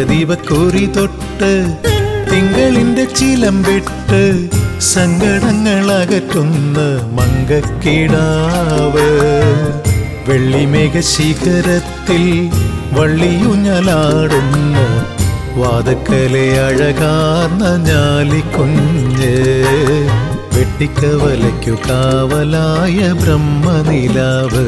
തങ്കദീപക്കുറി തൊട്ട് തിങ്കളിന്റെ ചിലമ്പിട്ട് സങ്കടങ്ങൾ അകറ്റുന്ന മങ്കക്കിടാവ് വെള്ളിമേഘ ശിഖരത്തിൽ വള്ളിയുഞ്ഞലാടുന്ന വാതക്കലെ അഴകാർന്ന ഞാലിക്കുഞ്ഞ് വെട്ടിക്കവലയ്ക്കു കാവലായ ബ്രഹ്മനിലാവ്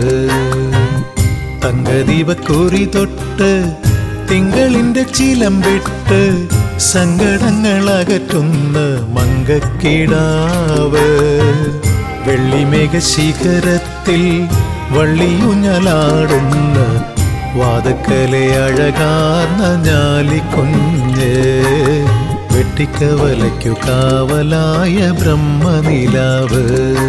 തങ്കദീപക്കുറി തൊട്ട് തിങ്കളിന്റെ ചിലമ്പിട്ട് സങ്കടങ്ങൾ അകറ്റുന്ന മങ്കക്കിടാവ് വെള്ളിമേഘ ശിഖരത്തിൽ വള്ളിയുഞ്ഞലാടുന്ന വാതക്കലെ അഴകാർന്ന ഞാലിക്കുഞ്ഞ് വെട്ടിക്കവലയ്ക്കു കാവലായ ബ്രഹ്മനിലാവ്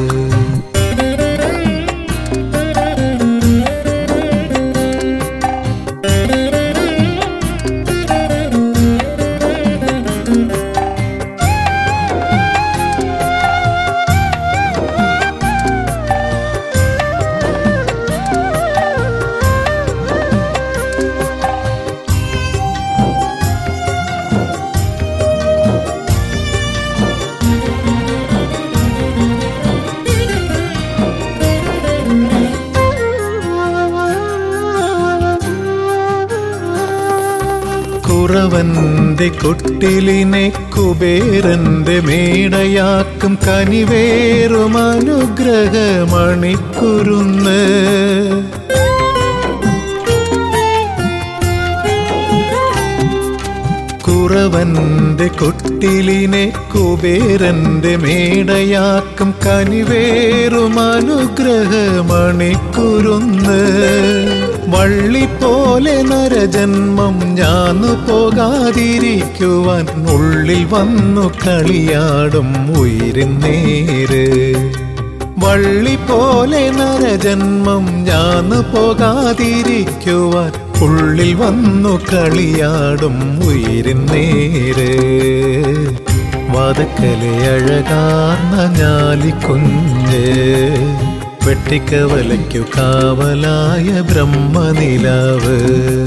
കുറവന്റെ കൊട്ടിലിനെ കുബേരന്റെ മേടയാക്കും കനിവേറും അനുഗ്രഹമണിക്കുരുന്ന് കുറവന്റെ കൊട്ടിലിനെ കുബേരന്റെ മേടയാക്കും കനിവേറും അനുഗ്രഹമണിക്കുരുന്ന് വള്ളി പോലെ നരജന്മം ഞാന്നു പോകാതിരിക്കുവാൻ ഉള്ളിൽ വന്നു കളിയാടും ഉയരും നേര് വള്ളി പോലെ നരജന്മം ഞാന്നു പോകാതിരിക്കുവാൻ ഉള്ളിൽ വന്നു കളിയാടും ഉയരും നേര് വാതക്കലെ അഴകാർന്ന ഞാലിക്കുഞ്ഞ് വെട്ടിക്കവലയ്ക്കു കാവലായ ബ്രഹ്മനിലാവ്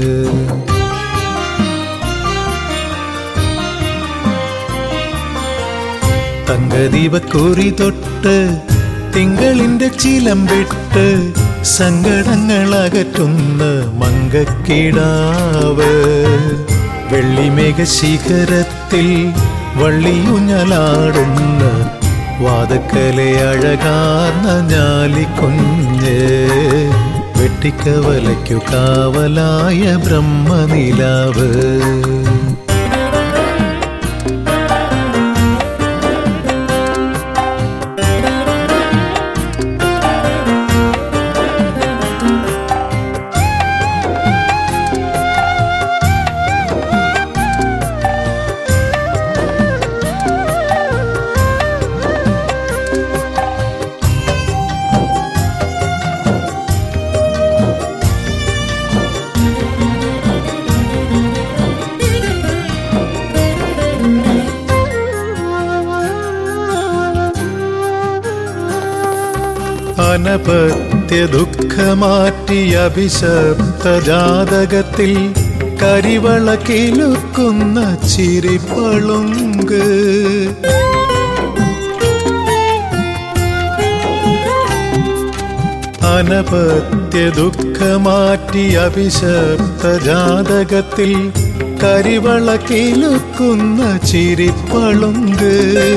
തങ്കദീപക്കുറി തൊട്ട് തിങ്കളിന്റെ ചിലമ്പിട്ട് സങ്കടങ്ങൾ അകറ്റുന്ന മങ്കക്കിടാവ് വെള്ളിമേഘ ശിഖരത്തിൽ വള്ളിയുഞ്ഞലാടുന്ന വാതക്കലെ അഴകാർന്ന ഞാലിക്കുഞ്ഞ് വെട്ടിക്കവലയ്ക്കു കാവലായ ബ്രഹ്മനിലാവ് അനപത്യ ദുഃഖമാറ്റി അഭിശപ്ത ജാതകത്തിൽ കരിവള കിലുക്കുന്ന ചിരിപ്പളുങ്ക് അനപത്യ ദുഃഖമാറ്റി അഭിശപ്ത ജാതകത്തിൽ കരിവള കിലുക്കുന്ന ചിരിപ്പളുങ്ക്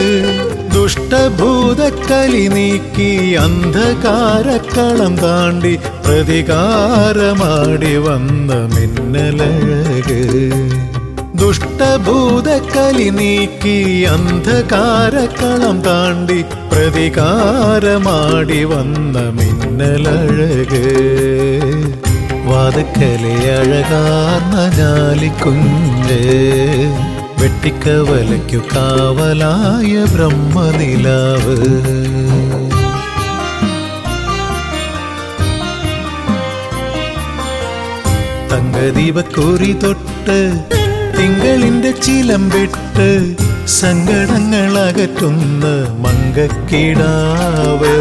ദുഷ്ടഭൂതക്കലി നീക്കി അന്ധകാരക്കളം താണ്ടി പ്രതികാരമാടി വന്ന മിന്നലഴക് ദുഷ്ടഭൂതക്കലി നീക്കി അന്ധകാരക്കളം താണ്ടി പ്രതികാരമാടി വന്ന മിന്നലഴക് വാതക്കലെ അഴകാർന്ന ഞാലിക്കുഞ്ഞ് വെട്ടിക്കവലയ്ക്കു കാവലായ ബ്രഹ്മനിലാവ് തങ്കദീപക്കുറി തൊട്ട് തിങ്കളിന്റെ ചിലമ്പിട്ട് സങ്കടങ്ങൾ അകറ്റുന്ന മങ്കക്കിടാവ്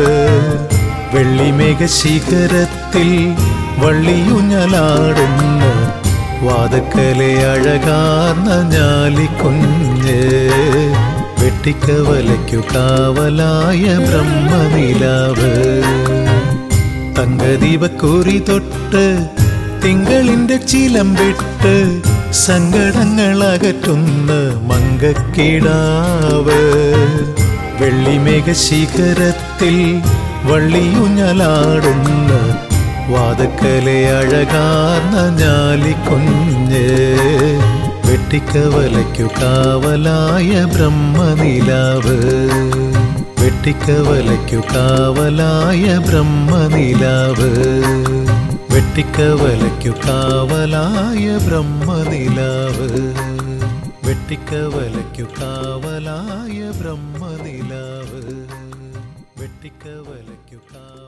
വെള്ളിമേഘ ശിഖരത്തിൽ വള്ളിയുഞ്ഞലാടുന്ന വാതക്കലെ അഴകാർന്ന ഞാലിക്കുഞ്ഞ് വെട്ടിക്കവലയ്ക്കു കാവലായ ബ്രഹ്മനിലാവ് തങ്കദീപക്കുറി തൊട്ട് തിങ്കളിന്റെ ചിലമ്പിട്ട് സങ്കടങ്ങൾ അകറ്റുന്ന മങ്കക്കിടാവ് വെള്ളിമേഘ ശിഖരത്തിൽ വള്ളിയുഞ്ഞലാടുന്ന വാതക്കലെ അഴകാർന്ന ഞാലിക്കുഞ്ഞ് വെട്ടിക്കവലയ്ക്കു കാവലായ ബ്രഹ്മനിലാവ് വെട്ടിക്കവലയ്ക്കു കാവലായ ബ്രഹ്മനിലാവ് വെട്ടിക്കവലയ്ക്കു കാവലായ ബ്രഹ്മനിലാവ് വെട്ടിക്കവലയ്ക്കു കാവലായ ബ്രഹ്മനിലാവ് വെട്ടിക്കവലയ്ക്കു കാ